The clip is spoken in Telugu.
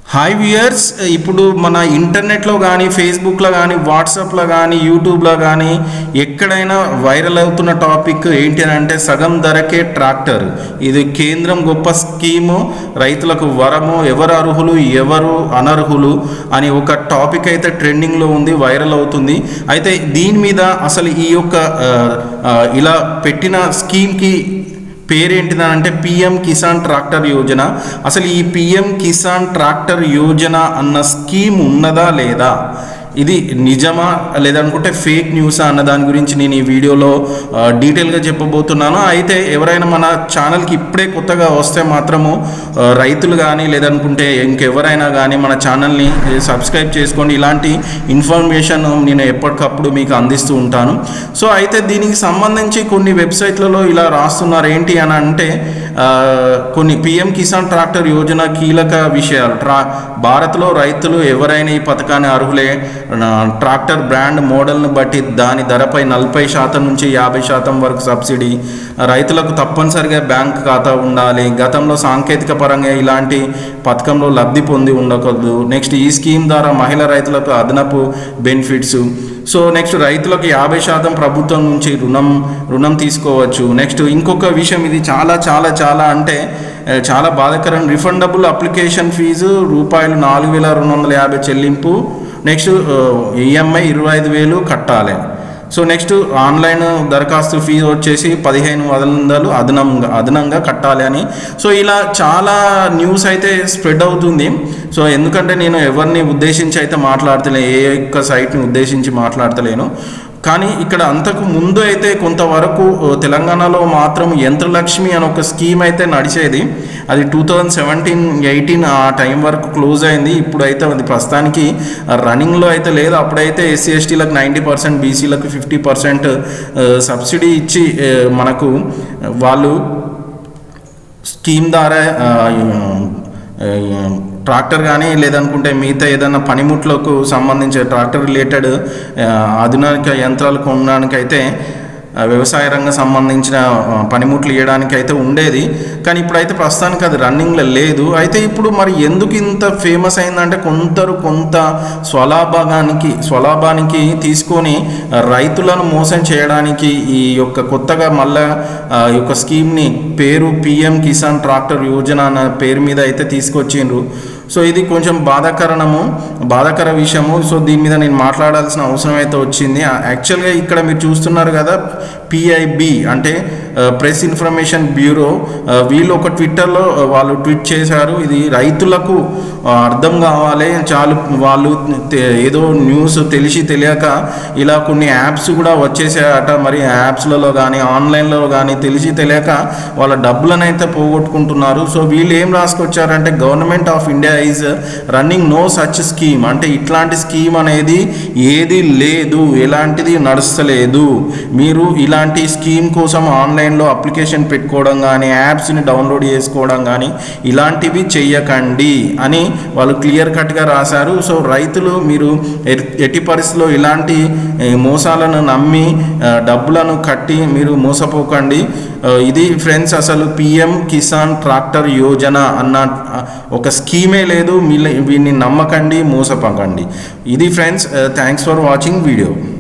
హాయ్ వ్యూయర్స్ ఇప్పుడు మన ఇంటర్నెట్లో కానీ ఫేస్బుక్లో కానీ వాట్సాప్లో కానీ యూట్యూబ్లో కానీ ఎక్కడైనా వైరల్ అవుతున్న టాపిక్ ఏంటి అని అంటే సగం ధరకే ట్రాక్టర్ ఇది కేంద్రం గొప్ప స్కీము రైతులకు వరము ఎవరు అర్హులు ఎవరు అనర్హులు అని ఒక టాపిక్ అయితే ట్రెండింగ్లో ఉంది వైరల్ అవుతుంది అయితే దీని మీద అసలు ఈ యొక్క ఆ, ఆ, ఇలా పెట్టిన స్కీమ్కి పేరేంటిదని అంటే పిఎం కిసాన్ ట్రాక్టర్ యోజన అసలు ఈ పిఎం కిసాన్ ట్రాక్టర్ యోజన అన్న స్కీమ్ ఉన్నదా లేదా ఇది నిజమా లేదనుకుంటే ఫేక్ న్యూసా అన్న దాని గురించి నేను ఈ వీడియోలో ఆ, డీటెయిల్గా చెప్పబోతున్నాను అయితే ఎవరైనా మన ఛానల్కి ఇప్పుడే కొత్తగా వస్తే మాత్రము ఆ, రైతులు కానీ లేదనుకుంటే ఇంకెవరైనా కానీ మన ఛానల్ని సబ్స్క్రైబ్ చేసుకోండి ఇలాంటి ఇన్ఫర్మేషన్ నేను ఎప్పటికప్పుడు మీకు అందిస్తూ ఉంటాను సో అయితే దీనికి సంబంధించి కొన్ని వెబ్సైట్లలో ఇలా రాస్తున్నారు ఏంటి అని అంటే ఆ, కొన్ని పిఎం కిసాన్ ట్రాక్టర్ యోజన కీలక విషయాలు ట్రా భారత్లో రైతులు ఎవరైనా ఈ పథకాన్ని అర్హులే ఆ, ట్రాక్టర్ బ్రాండ్ మోడల్ను బట్టి దాని ధరపై నలభై శాతం నుంచి యాభై శాతం వరకు సబ్సిడీ రైతులకు తప్పనిసరిగా బ్యాంక్ ఖాతా ఉండాలి గతంలో సాంకేతిక పరంగా ఇలాంటి పథకంలో లబ్ధి పొంది ఉండకూడదు నెక్స్ట్ ఈ స్కీమ్ ద్వారా మహిళా రైతులకు అదనపు బెనిఫిట్స్ సో నెక్స్ట్ రైతులకు యాభై శాతం ప్రభుత్వం నుంచి రుణం రుణం తీసుకోవచ్చు నెక్స్ట్ ఇంకొక విషయం ఇది చాలా చాలా చాలా అంటే ఆ, చాలా బాధాకరం రిఫండబుల్ అప్లికేషన్ ఫీజు రూపాయలు నాలుగు వేల రెండు వందల యాభై చెల్లింపు నెక్స్ట్ ఈఎంఐ ఇరవై ఐదు వేలు కట్టాలి సో నెక్స్ట్ ఆన్లైన్ దరఖాస్తు ఫీజు వచ్చేసి పదిహేను వందలు అదనంగా అదనంగా కట్టాలి అని సో ఇలా చాలా న్యూస్ అయితే స్ప్రెడ్ అవుతుంది సో ఎందుకంటే నేను ఎవరిని ఉద్దేశించి అయితే మాట్లాడతలేను ఏ ఒక్క సైట్ని ఉద్దేశించి మాట్లాడతలేను కానీ ఇక్కడ అంతకు ముందు అయితే కొంతవరకు ఓ, తెలంగాణలో మాత్రం యంత్రలక్ష్మి అని ఒక స్కీమ్ అయితే నడిచేది అది టూ థౌజండ్ సెవెంటీన్ ఎయిటీన్ ఆ టైం వరకు క్లోజ్ అయింది ఇప్పుడైతే అది ప్రస్తుతానికి రన్నింగ్లో అయితే లేదు అప్పుడైతే ఎస్సీ ఎస్టీలకు నైంటీ పర్సెంట్ బీసీలకు ఫిఫ్టీ పర్సెంట్ సబ్సిడీ ఇచ్చి ఆ, మనకు వాళ్ళు స్కీమ్ ద్వారా ఆ, ఆ, ట్రాక్టర్ కానీ లేదనుకుంటే మిగతా ఏదైనా పనిముట్లకు సంబంధించిన ట్రాక్టర్ రిలేటెడ్ ఆ, ఆధునిక యంత్రాలు కొనడానికి అయితే ఆ, వ్యవసాయ రంగం సంబంధించిన ఆ, పనిముట్లు ఇవ్వడానికి అయితే ఉండేది కానీ ఇప్పుడైతే ప్రస్తుతానికి అది రన్నింగ్లో లేదు అయితే ఇప్పుడు మరి ఎందుకు ఇంత ఫేమస్ అయిందంటే కొందరు కొంత స్వలాభానికి స్వలాభానికి తీసుకొని రైతులను మోసం చేయడానికి ఈ యొక్క కొత్తగా మళ్ళా ఆ, ఈ యొక్క స్కీమ్ని పేరు పిఎం కిసాన్ ట్రాక్టర్ యోజన అన్న పేరు మీద అయితే తీసుకొచ్చిండ్రు సో ఇది కొంచెం బాధాకరణము బాధాకర విషయము సో దీని మీద నేను మాట్లాడాల్సిన అవసరం అయితే వచ్చింది ఆ, యాక్చువల్గా ఇక్కడ మీరు చూస్తున్నారు కదా పిఐబి అంటే ప్రెస్ ఇన్ఫర్మేషన్ బ్యూరో ఆ, వీళ్ళు ఒక ట్విట్టర్లో ఆ, వాళ్ళు ట్వీట్ చేశారు ఇది రైతులకు ఆ, అర్థం కావాలి చాలు వాళ్ళు తె- ఏదో న్యూస్ తెలిసి తెలియక ఇలా కొన్ని యాప్స్ కూడా వచ్చేసాయట మరి యాప్స్లలో కానీ ఆన్లైన్లో కానీ తెలిసి తెలియక వాళ్ళ డబ్బులను అయితే పోగొట్టుకుంటున్నారు సో వీళ్ళు ఏం రాసుకొచ్చారంటే government of India is running no such scheme అంటే ఇట్లాంటి స్కీమ్ అనేది ఏది లేదు ఎలాంటిది నడుస్తలేదు మీరు ఇలాంటి స్కీమ్ కోసం ఆన్లైన్లో అప్లికేషన్ పెట్టుకోవడం కానీ యాప్స్ని డౌన్లోడ్ చేసుకోవడం కానీ ఇలాంటివి చెయ్యకండి అని వాళ్ళు క్లియర్ కట్గా రాశారు సో రైతులు మీరు ఎట్- ఎట్టి పరిస్థితుల్లో ఇలాంటి ఏ, మోసాలను నమ్మి ఆ, డబ్బులను కట్టి మీరు మోసపోకండి ఆ, ఇది ఫ్రెండ్స్ అసలు పిఎం కిసాన్ ట్రాక్టర్ యోజన అన్న ఆ, ఒక స్కీమే లేదు వీళ్ళ వీన్ని నమ్మకండి మోసపోకండి ఇది friends thanks for watching video